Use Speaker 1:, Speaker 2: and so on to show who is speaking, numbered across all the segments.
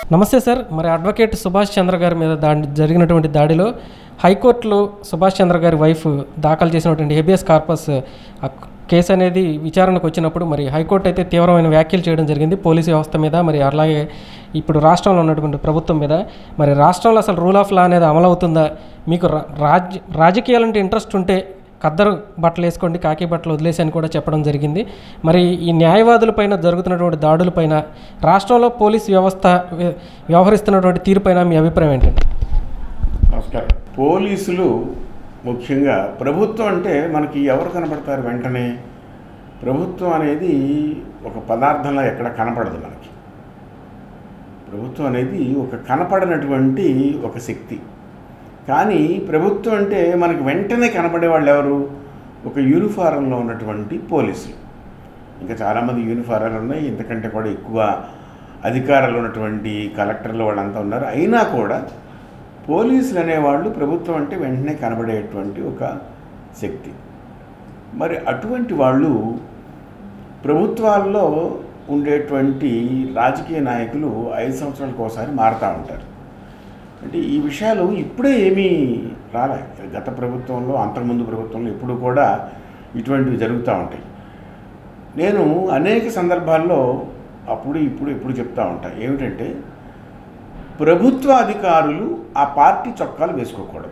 Speaker 1: నమస్తే సార్ మరి అడ్వకేట్ సుభాష్ చంద్ర గారి మీద దాడి జరిగినటువంటి దాడిలో హైకోర్టులో సుభాష్ చంద్ర గారి వైఫ్ దాఖలు చేసినటువంటి హెబియస్ కార్పస్ ఆ కేసు అనేది విచారణకు వచ్చినప్పుడు మరి హైకోర్టు అయితే తీవ్రమైన వ్యాఖ్యలు చేయడం జరిగింది పోలీసు వ్యవస్థ మీద మరి అలాగే ఇప్పుడు రాష్ట్రంలో ఉన్నటువంటి ప్రభుత్వం మీద మరి రాష్ట్రంలో అసలు రూల్ ఆఫ్ లా అనేది అమలవుతుందా మీకు రా- రాజ్య రాజకీయాలంటే ఇంట్రెస్ట్ ఉంటే ఖద్దరు బట్టలు వేసుకోండి కాకి బట్టలు వదిలేసి అని కూడా చెప్పడం జరిగింది మరి ఈ న్యాయవాదులపైన జరుగుతున్నటువంటి దాడులపైన రాష్ట్రంలో పోలీస్ వ్యవస్థ వ్య- వ్యవహరిస్తున్నటువంటి తీరుపైన మీ అభిప్రాయం ఏంటండి
Speaker 2: నమస్కారం పోలీసులు ముఖ్యంగా ప్రభుత్వం అంటే మనకి ఎవరు కనపడతారు వెంటనే ప్రభుత్వం అనేది ఒక పదార్థంలో ఎక్కడ కనపడదు మనకి ప్రభుత్వం అనేది ఒక కనపడనటువంటి ఒక శక్తి కానీ ప్రభుత్వం అంటే మనకి వెంటనే కనపడే వాళ్ళు ఎవరు ఒక యూనిఫారంలో ఉన్నటువంటి పోలీసులు ఇంకా చాలామంది యూనిఫారాలు ఉన్నాయి ఇంతకంటే కూడా ఎక్కువ అధికారాలు ఉన్నటువంటి కలెక్టర్లు వాళ్ళంతా ఉన్నారు అయినా కూడా పోలీసులు అనేవాళ్ళు ప్రభుత్వం అంటే వెంటనే కనబడేటువంటి ఒక శక్తి మరి అటువంటి వాళ్ళు ప్రభుత్వాల్లో ఉండేటువంటి రాజకీయ నాయకులు ఐదు సంవత్సరాలకు ఒకసారి మారుతూ ఉంటారు అంటే ఈ విషయాలు ఇప్పుడే ఏమీ రాలే గత ప్రభుత్వంలో అంతకుముందు ప్రభుత్వంలో ఎప్పుడు కూడా ఇటువంటివి జరుగుతూ ఉంటాయి నేను అనేక సందర్భాల్లో అప్పుడు ఇప్పుడు ఇప్పుడు చెప్తా ఉంటా ఏమిటంటే ప్రభుత్వ అధికారులు ఆ పార్టీ చొక్కాలు వేసుకోకూడదు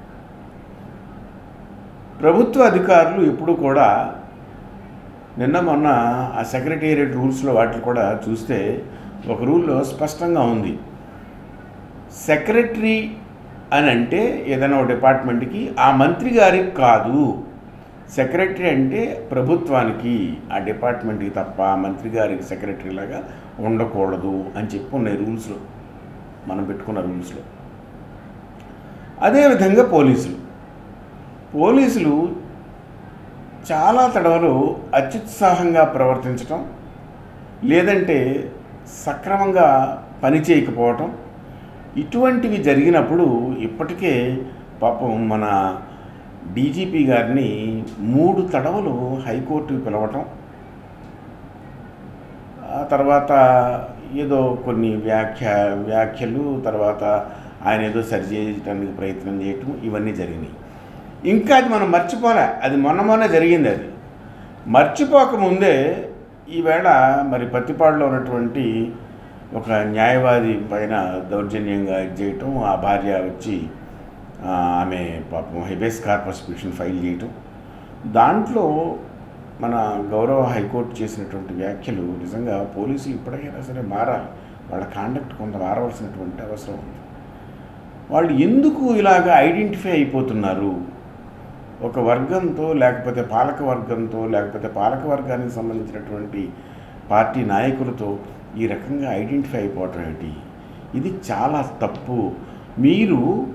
Speaker 2: ప్రభుత్వ అధికారులు ఎప్పుడు కూడా నిన్న మొన్న ఆ సెక్రటేరియట్ రూల్స్లో వాటిని కూడా చూస్తే ఒక రూల్లో స్పష్టంగా ఉంది సెక్రటరీ అని అంటే ఏదైనా ఒక డిపార్ట్మెంట్కి ఆ మంత్రి గారికి కాదు సెక్రటరీ అంటే ప్రభుత్వానికి ఆ డిపార్ట్మెంట్కి తప్ప ఆ మంత్రి గారికి సెక్రటరీ లాగా ఉండకూడదు అని చెప్పి ఉన్నాయి రూల్స్లో మనం పెట్టుకున్న రూల్స్లో అదేవిధంగా పోలీసులు పోలీసులు చాలా తడవలు అత్యుత్సాహంగా ప్రవర్తించటం లేదంటే సక్రమంగా పని చేయకపోవటం ఇటువంటివి జరిగినప్పుడు ఇప్పటికే పాపం మన డీజీపీ గారిని మూడు తడవలు హైకోర్టుకి పిలవటం ఆ తర్వాత ఏదో కొన్ని వ్యాఖ్య వ్యాఖ్యలు తర్వాత ఆయన ఏదో సరి చేయడానికి ప్రయత్నం చేయటం ఇవన్నీ జరిగినాయి ఇంకా అది మనం మర్చిపోలే అది మొన్న మొన్న జరిగింది అది మర్చిపోకముందే ఈవేళ మరి పత్తిపాడులో ఉన్నటువంటి ఒక న్యాయవాది పైన దౌర్జన్యంగా ఇది చేయటం ఆ భార్య వచ్చి ఆ, ఆమె పాపం హెబేస్ కార్పస్ పిటిషన్ ఫైల్ చేయటం దాంట్లో మన గౌరవ హైకోర్టు చేసినటువంటి వ్యాఖ్యలు నిజంగా పోలీసులు ఇప్పటికైనా సరే మారాలి వాళ్ళ కాండక్ట్ కొంత మారవలసినటువంటి అవసరం ఉంది వాళ్ళు ఎందుకు ఇలాగ ఐడెంటిఫై అయిపోతున్నారు ఒక వర్గంతో లేకపోతే పాలక వర్గంతో లేకపోతే పాలక వర్గానికి సంబంధించినటువంటి పార్టీ నాయకులతో ఈ రకంగా ఐడెంటిఫై అయిపోవటం ఏంటి ఇది చాలా తప్పు మీరు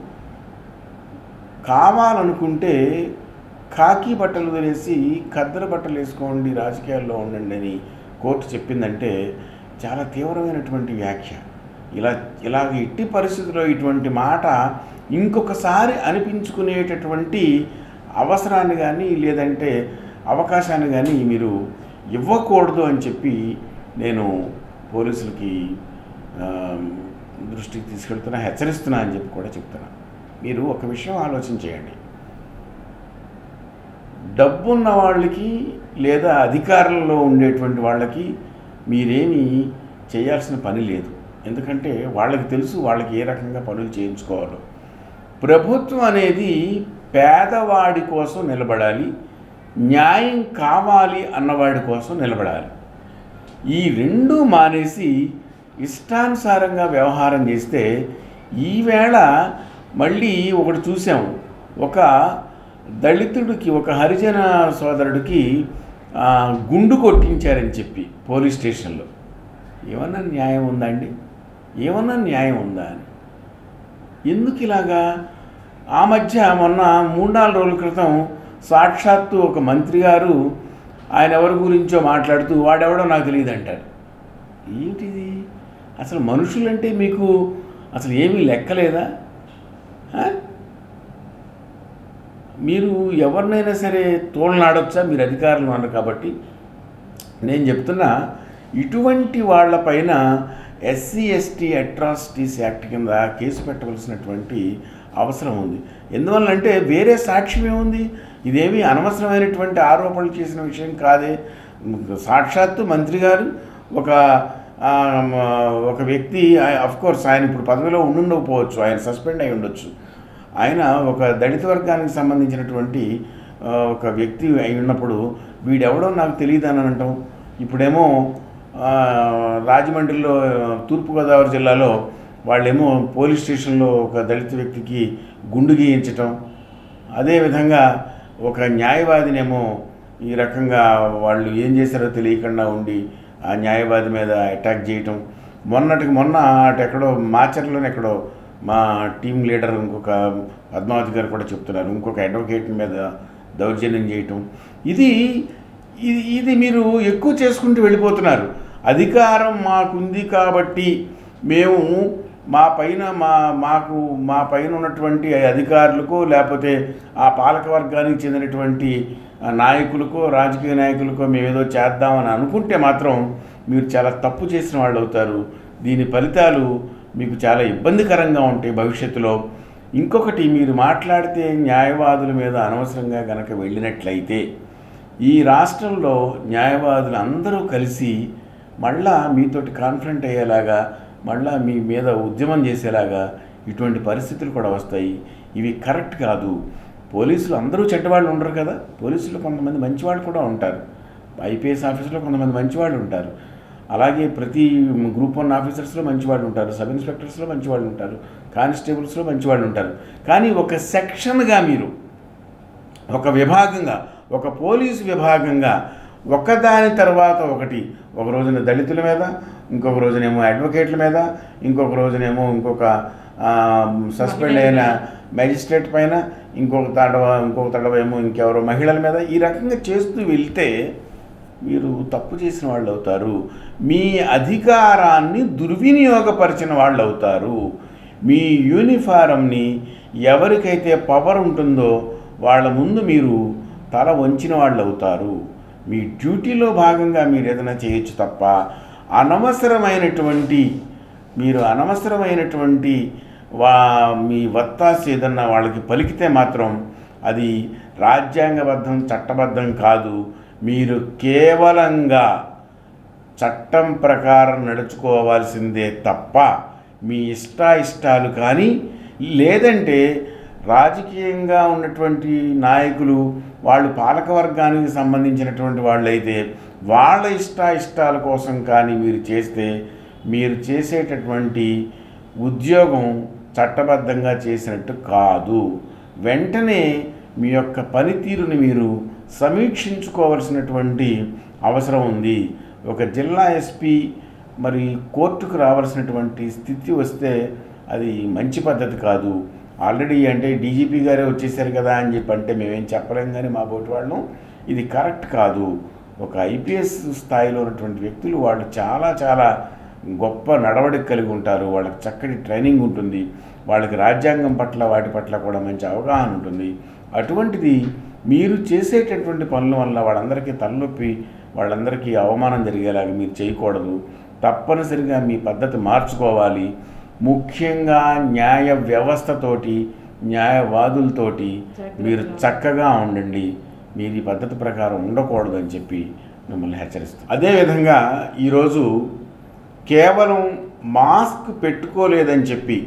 Speaker 2: కావాలనుకుంటే కాకి బట్టలు వదిలేసి ఖద్దర బట్టలు వేసుకోండి రాజకీయాల్లో ఉండండి అని కోర్టు చెప్పిందంటే చాలా తీవ్రమైనటువంటి వ్యాఖ్య ఇలా ఇలాగ ఎట్టి పరిస్థితుల్లో ఇటువంటి మాట ఇంకొకసారి అనిపించుకునేటటువంటి అవసరాన్ని కానీ లేదంటే అవకాశాన్ని కానీ మీరు ఇవ్వకూడదు అని చెప్పి నేను పోలీసులకి ఆ, దృష్టికి తీసుకెళ్తున్నా హెచ్చరిస్తున్నా అని చెప్పి కూడా చెప్తున్నా మీరు ఒక విషయం ఆలోచన చేయండి డబ్బున్న వాళ్ళకి లేదా అధికారంలో ఉండేటువంటి వాళ్ళకి మీరేమీ చేయాల్సిన పని లేదు ఎందుకంటే వాళ్ళకి తెలుసు వాళ్ళకి ఏ రకంగా పనులు చేయించుకోవాలో ప్రభుత్వం అనేది పేదవాడి కోసం నిలబడాలి న్యాయం కావాలి అన్నవాడి కోసం నిలబడాలి ఈ రెండు మానేసి ఇష్టానుసారంగా వ్యవహారం చేస్తే ఈవేళ మళ్ళీ ఒకటి చూసాం ఒక దళితుడికి ఒక హరిజన సోదరుడికి ఆ, గుండు కొట్టించారని చెప్పి పోలీస్ స్టేషన్లో ఏమన్నా న్యాయం ఉందా అండి ఏమన్నా న్యాయం ఉందా అని ఎందుకు ఇలాగా ఆ మధ్య మొన్న మూడు నాలుగు రోజుల క్రితం సాక్షాత్తు ఒక మంత్రి గారు ఆయన ఎవరి గురించో మాట్లాడుతూ వాడెవడో నాకు తెలియదు అంటాడు ఏంటిది అసలు మనుషులంటే మీకు అసలు ఏమీ లెక్కలేదా ఆ? మీరు ఎవరినైనా సరే తోలనాడొచ్చా మీరు అధికారులు అన్నారు కాబట్టి నేను చెప్తున్నా ఇటువంటి వాళ్ళపైన ఎస్సీ ఎస్టీ అట్రాసిటీస్ యాక్ట్ కింద కేసు పెట్టవలసినటువంటి అవసరం ఉంది ఎందువల్లంటే వేరే సాక్ష్యం ఏముంది ఇదేమీ అనవసరమైనటువంటి ఆరోపణలు చేసిన విషయం కాదే సాక్షాత్తు మంత్రి గారు ఒక ఆ, మ, ఒక వ్యక్తి కోర్స్ ఆయన ఇప్పుడు పదవిలో ఉండుండకపోవచ్చు ఆయన సస్పెండ్ అయి ఉండొచ్చు ఆయన ఒక దళిత వర్గానికి సంబంధించినటువంటి ఆ, ఒక వ్యక్తి అయి ఉన్నప్పుడు వీడెవడో నాకు తెలియదు అని అనటం ఇప్పుడేమో ఆ, రాజమండ్రిలో తూర్పుగోదావరి జిల్లాలో వాళ్ళేమో పోలీస్ స్టేషన్లో ఒక దళిత వ్యక్తికి గుండు గీయించటం అదేవిధంగా ఒక న్యాయవాదినేమో ఈ రకంగా వాళ్ళు ఏం చేశారో తెలియకుండా ఉండి ఆ న్యాయవాది మీద అటాక్ చేయటం మొన్నటికి మొన్న అటు ఎక్కడో మాచర్లోనే ఎక్కడో మా టీం లీడర్ ఇంకొక పద్మావతి గారు కూడా చెప్తున్నారు ఇంకొక అడ్వకేట్ మీద దౌర్జన్యం చేయటం ఇది ఇది ఇది మీరు ఎక్కువ చేసుకుంటూ వెళ్ళిపోతున్నారు అధికారం మాకుంది కాబట్టి మేము మా పైన మా మాకు మా పైన ఉన్నటువంటి అధికారులకు లేకపోతే ఆ పాలక వర్గానికి చెందినటువంటి ఆ నాయకులకో రాజకీయ నాయకులకో మేము ఏదో చేద్దామని అనుకుంటే మాత్రం మీరు చాలా తప్పు చేసిన వాళ్ళు అవుతారు దీని ఫలితాలు మీకు చాలా ఇబ్బందికరంగా ఉంటాయి భవిష్యత్తులో ఇంకొకటి మీరు మాట్లాడితే న్యాయవాదుల మీద అనవసరంగా గనక వెళ్ళినట్లయితే ఈ రాష్ట్రంలో న్యాయవాదులు అందరూ కలిసి మళ్ళా మీతోటి కాన్ఫరెంట్ అయ్యేలాగా మళ్ళా మీ మీద ఉద్యమం చేసేలాగా ఇటువంటి పరిస్థితులు కూడా వస్తాయి ఇవి కరెక్ట్ కాదు పోలీసులు అందరూ చెడ్డవాళ్ళు ఉండరు కదా పోలీసులు కొంతమంది మంచివాళ్ళు కూడా ఉంటారు ఐపీఎస్ ఆఫీసులో కొంతమంది మంచివాళ్ళు ఉంటారు అలాగే ప్రతి గ్రూప్ వన్ ఆఫీసర్స్లో మంచివాళ్ళు ఉంటారు సబ్ ఇన్స్పెక్టర్స్లో మంచివాళ్ళు ఉంటారు కానిస్టేబుల్స్లో మంచివాళ్ళు ఉంటారు కానీ ఒక సెక్షన్గా మీరు ఒక విభాగంగా ఒక పోలీసు విభాగంగా ఒకదాని తర్వాత ఒకటి ఒక రోజున దళితుల మీద ఇంకొక రోజునేమో అడ్వకేట్ల మీద ఇంకొక రోజునేమో ఇంకొక ఆ, సస్పెండ్ అయిన మెజిస్ట్రేట్ పైన ఇంకొక తడవ ఇంకొక తడవ ఏమో ఇంకెవరో మహిళల మీద ఈ రకంగా చేస్తూ వెళ్తే మీరు తప్పు చేసిన వాళ్ళు అవుతారు మీ అధికారాన్ని దుర్వినియోగపరిచిన వాళ్ళు అవుతారు మీ యూనిఫారంని ఎవరికైతే పవర్ ఉంటుందో వాళ్ళ ముందు మీరు తల వంచిన వాళ్ళు అవుతారు మీ డ్యూటీలో భాగంగా మీరు ఏదైనా చేయొచ్చు తప్ప అనవసరమైనటువంటి మీరు అనవసరమైనటువంటి వా మీ వత్తాసు ఏదన్నా వాళ్ళకి పలికితే మాత్రం అది రాజ్యాంగబద్ధం చట్టబద్ధం కాదు మీరు కేవలంగా చట్టం ప్రకారం నడుచుకోవాల్సిందే తప్ప మీ ఇష్టాయిష్టాలు కానీ లేదంటే రాజకీయంగా ఉన్నటువంటి నాయకులు వాళ్ళు పాలకవర్గానికి సంబంధించినటువంటి వాళ్ళైతే వాళ్ళ ఇష్టాయిష్టాల కోసం కానీ మీరు చేస్తే మీరు చేసేటటువంటి ఉద్యోగం చట్టబద్ధంగా చేసినట్టు కాదు వెంటనే మీ యొక్క పనితీరుని మీరు సమీక్షించుకోవలసినటువంటి అవసరం ఉంది ఒక జిల్లా ఎస్పీ మరి కోర్టుకు రావాల్సినటువంటి స్థితి వస్తే అది మంచి పద్ధతి కాదు ఆల్రెడీ అంటే డీజీపీ గారే వచ్చేసారు కదా అని చెప్పి అంటే మేమేం చెప్పలేం కానీ మా బోటి వాళ్ళం ఇది కరెక్ట్ కాదు ఒక ఐపీఎస్ స్థాయిలో ఉన్నటువంటి వ్యక్తులు వాళ్ళు చాలా చాలా గొప్ప నడవడిక కలిగి ఉంటారు వాళ్ళకి చక్కటి ట్రైనింగ్ ఉంటుంది వాళ్ళకి రాజ్యాంగం పట్ల వాటి పట్ల కూడా మంచి అవగాహన ఉంటుంది అటువంటిది మీరు చేసేటటువంటి పనుల వల్ల వాళ్ళందరికీ తలనొప్పి వాళ్ళందరికీ అవమానం జరిగేలాగా మీరు చేయకూడదు తప్పనిసరిగా మీ పద్ధతి మార్చుకోవాలి ముఖ్యంగా న్యాయ వ్యవస్థతోటి న్యాయవాదులతోటి మీరు చక్కగా ఉండండి మీరు ఈ పద్ధతి ప్రకారం ఉండకూడదు అని చెప్పి మిమ్మల్ని హెచ్చరిస్తాం అదేవిధంగా ఈరోజు కేవలం మాస్క్ పెట్టుకోలేదని చెప్పి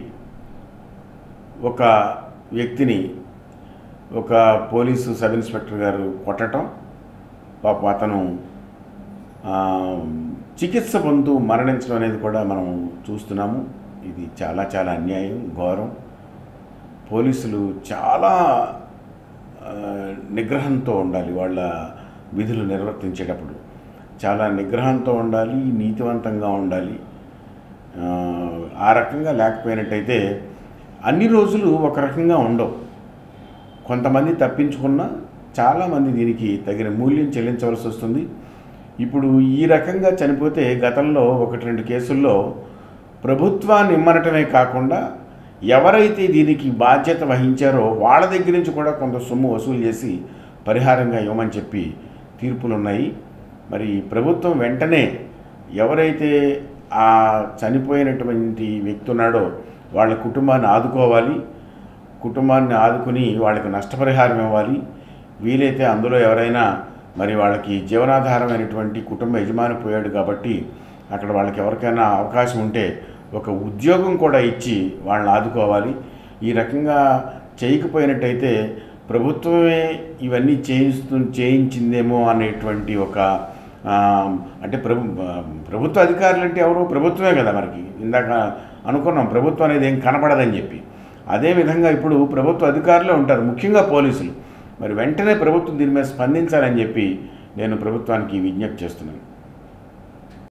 Speaker 2: ఒక వ్యక్తిని ఒక పోలీసు సబ్ ఇన్స్పెక్టర్ గారు కొట్టడం పాప అతను ఆ, చికిత్స పొందుతూ మరణించడం అనేది కూడా మనం చూస్తున్నాము ఇది చాలా చాలా అన్యాయం ఘోరం పోలీసులు చాలా ఆ, నిగ్రహంతో ఉండాలి వాళ్ళ విధులు నిర్వర్తించేటప్పుడు చాలా నిగ్రహంతో ఉండాలి నీతివంతంగా ఉండాలి ఆ, ఆ రకంగా లేకపోయినట్టయితే అన్ని రోజులు ఒక రకంగా ఉండవు కొంతమంది తప్పించుకున్నా చాలామంది దీనికి తగిన మూల్యం చెల్లించవలసి వస్తుంది ఇప్పుడు ఈ రకంగా చనిపోతే గతంలో ఒకటి రెండు కేసుల్లో ప్రభుత్వాన్ని ఇమ్మనటమే కాకుండా ఎవరైతే దీనికి బాధ్యత వహించారో వాళ్ళ దగ్గర నుంచి కూడా కొంత సొమ్ము వసూలు చేసి పరిహారంగా ఇవ్వమని చెప్పి తీర్పులు ఉన్నాయి మరి ప్రభుత్వం వెంటనే ఎవరైతే ఆ చనిపోయినటువంటి వ్యక్తి ఉన్నాడో వాళ్ళ కుటుంబాన్ని ఆదుకోవాలి కుటుంబాన్ని ఆదుకుని వాళ్ళకి నష్టపరిహారం ఇవ్వాలి వీలైతే అందులో ఎవరైనా మరి వాళ్ళకి జీవనాధారమైనటువంటి కుటుంబ యజమాని పోయాడు కాబట్టి అక్కడ వాళ్ళకి ఎవరికైనా అవకాశం ఉంటే ఒక ఉద్యోగం కూడా ఇచ్చి వాళ్ళని ఆదుకోవాలి ఈ రకంగా చేయకపోయినట్టయితే ప్రభుత్వమే ఇవన్నీ చేయిస్తు చేయించిందేమో అనేటువంటి ఒక ఆ, అంటే ప్రభు ప్రభుత్వ అధికారులు అంటే ఎవరు ప్రభుత్వమే కదా మనకి ఇందాక అనుకున్నాం ప్రభుత్వం అనేది ఏం కనపడదని చెప్పి అదేవిధంగా ఇప్పుడు ప్రభుత్వ అధికారులే ఉంటారు ముఖ్యంగా పోలీసులు మరి వెంటనే ప్రభుత్వం దీని మీద స్పందించాలని చెప్పి నేను ప్రభుత్వానికి విజ్ఞప్తి చేస్తున్నాను